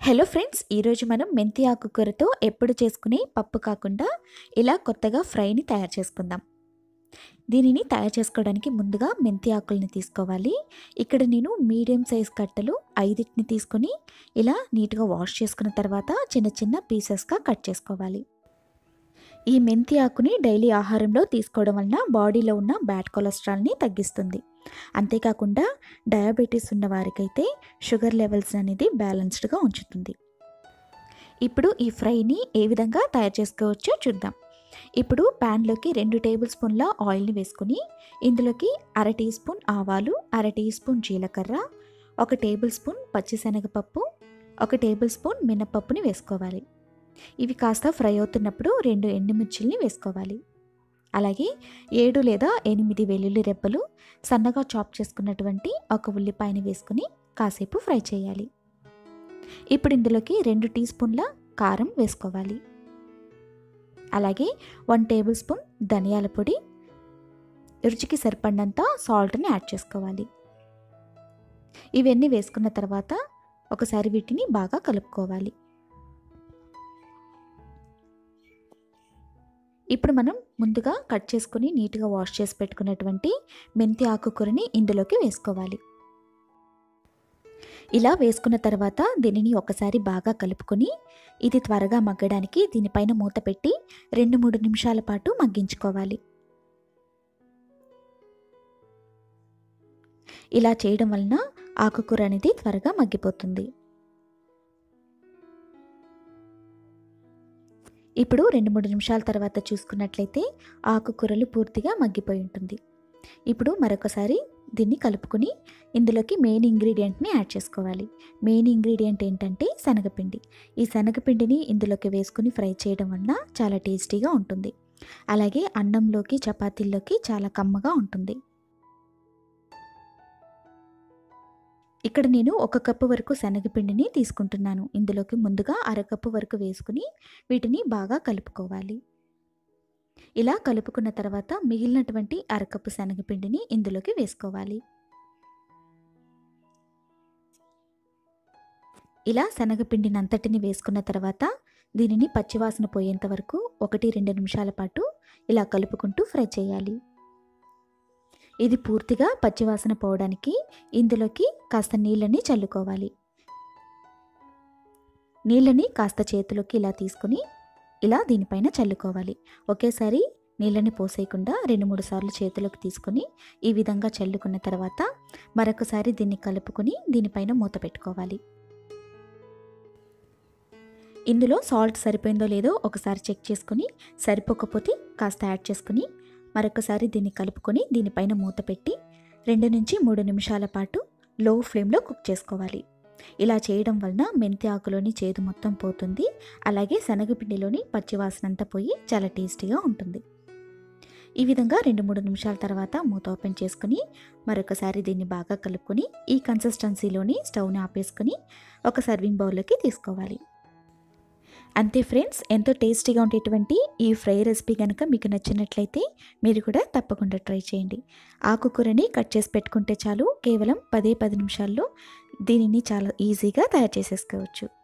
hello friends ఈరోజు మనం మెంతి ఆకుకూరతో ఎప్పుడు చేసుకునే పప్పు కాకుండా ఇలా కొత్తగా ఫ్రైని తయారు చేసుకుందాం దీనిని తయారు చేసుకోవడానికి ముందుగా మెంతి ఆకుల్ని తీసుకోవాలి ఇక్కడ నేను మీడియం సైజ్ కట్టలు ఐదింటిని తీసుకొని ఇలా నీట్గా వాష్ చేసుకున్న తర్వాత చిన్న చిన్న పీసెస్గా కట్ చేసుకోవాలి ఈ మెంతి ఆకుని డైలీ ఆహారంలో తీసుకోవడం వలన బాడీలో ఉన్న బ్యాడ్ కొలెస్ట్రాల్ని తగ్గిస్తుంది అంతేకాకుండా డయాబెటీస్ ఉన్న వారికైతే షుగర్ లెవెల్స్ అనేది బ్యాలెన్స్డ్గా ఉంచుతుంది ఇప్పుడు ఈ ఫ్రైని ఏ విధంగా తయారు చేసుకోవచ్చో చూద్దాం ఇప్పుడు ప్యాన్లోకి రెండు టేబుల్ స్పూన్ల ఆయిల్ని వేసుకుని ఇందులోకి అర టీ స్పూన్ ఆవాలు అర టీ స్పూన్ జీలకర్ర ఒక టేబుల్ స్పూన్ పచ్చిశనగపప్పు ఒక టేబుల్ స్పూన్ మినపప్పుని వేసుకోవాలి ఇవి కాస్త ఫ్రై అవుతున్నప్పుడు రెండు ఎండుమిర్చిల్ని వేసుకోవాలి అలాగే ఏడు లేదా ఎనిమిది వెల్లుల్లి రెబ్బలు సన్నగా చాప్ చేసుకున్నటువంటి ఒక ఉల్లిపాయని వేసుకుని కాసేపు ఫ్రై చేయాలి ఇప్పుడు ఇందులోకి రెండు టీ స్పూన్ల కారం వేసుకోవాలి అలాగే వన్ టేబుల్ స్పూన్ ధనియాల పొడి రుచికి సరిపడినంత సాల్ట్ని యాడ్ చేసుకోవాలి ఇవన్నీ వేసుకున్న తర్వాత ఒకసారి వీటిని బాగా కలుపుకోవాలి ఇప్పుడు మనం ముందుగా కట్ చేసుకుని నీట్గా వాష్ చేసి పెట్టుకున్నటువంటి మెంతి ఆకుకూరని ఇందులోకి వేసుకోవాలి ఇలా వేసుకున్న తర్వాత దీనిని ఒకసారి బాగా కలుపుకొని ఇది త్వరగా మగ్గడానికి దీనిపైన మూత పెట్టి రెండు మూడు నిమిషాల పాటు మగ్గించుకోవాలి ఇలా చేయడం వలన ఆకుకూర అనేది త్వరగా మగ్గిపోతుంది ఇప్పుడు రెండు మూడు నిమిషాల తర్వాత చూసుకున్నట్లయితే ఆకుకూరలు పూర్తిగా మగ్గిపోయి ఉంటుంది ఇప్పుడు మరొకసారి దీన్ని కలుపుకొని ఇందులోకి మెయిన్ ఇంగ్రీడియంట్ని యాడ్ చేసుకోవాలి మెయిన్ ఇంగ్రీడియంట్ ఏంటంటే శనగపిండి ఈ శనగపిండిని ఇందులోకి వేసుకుని ఫ్రై చేయడం వలన చాలా టేస్టీగా ఉంటుంది అలాగే అన్నంలోకి చపాతీల్లోకి చాలా కమ్మగా ఉంటుంది ఇక్కడ నేను ఒక కప్పు వరకు శనగపిండిని తీసుకుంటున్నాను ఇందులోకి ముందుగా అరకప్పు వరకు వేసుకుని వీటిని బాగా కలుపుకోవాలి ఇలా కలుపుకున్న తర్వాత మిగిలినటువంటి అరకప్పు శనగపిండిని ఇందులోకి వేసుకోవాలి ఇలా శనగపిండిని అంతటిని వేసుకున్న తర్వాత దీనిని పచ్చివాసన పోయేంత వరకు ఒకటి రెండు నిమిషాల పాటు ఇలా కలుపుకుంటూ ఫ్రై చేయాలి ఇది పూర్తిగా పచ్చివాసన పోవడానికి ఇందులోకి కాస్త నీళ్ళని చల్లుకోవాలి నీళ్ళని కాస్త చేతిలోకి ఇలా తీసుకుని ఇలా దీనిపైన చల్లుకోవాలి ఒకేసారి నీళ్ళని పోసేయకుండా రెండు మూడు సార్లు చేతిలోకి తీసుకొని ఈ విధంగా చల్లుకున్న తర్వాత మరొకసారి దీన్ని కలుపుకొని దీనిపైన మూత పెట్టుకోవాలి ఇందులో సాల్ట్ సరిపోయిందో లేదో ఒకసారి చెక్ చేసుకొని సరిపోకపోతే కాస్త యాడ్ చేసుకుని మరొకసారి దీన్ని కలుపుకొని దీనిపైన మూత పెట్టి రెండు నుంచి మూడు నిమిషాల పాటు లో ఫ్లేమ్లో కుక్ చేసుకోవాలి ఇలా చేయడం వలన మెంతి ఆకులోని చేదు మొత్తం పోతుంది అలాగే శనగపిండిలోని పచ్చివాసన అంతా పోయి చాలా టేస్టీగా ఉంటుంది ఈ విధంగా రెండు మూడు నిమిషాల తర్వాత మూత ఓపెన్ చేసుకుని మరొకసారి దీన్ని బాగా కలుపుకొని ఈ కన్సిస్టెన్సీలోని స్టవ్ని ఆపేసుకొని ఒక సర్వింగ్ బౌల్లోకి తీసుకోవాలి అంతే ఫ్రెండ్స్ ఎంతో టేస్టీగా ఉండేటువంటి ఈ ఫ్రై రెసిపీ కనుక మీకు నచ్చినట్లయితే మీరు కూడా తప్పకుండా ట్రై చేయండి ఆకుకూరని కట్ చేసి పెట్టుకుంటే చాలు కేవలం పదే పది నిమిషాల్లో దీనిని చాలా ఈజీగా తయారు చేసేసుకోవచ్చు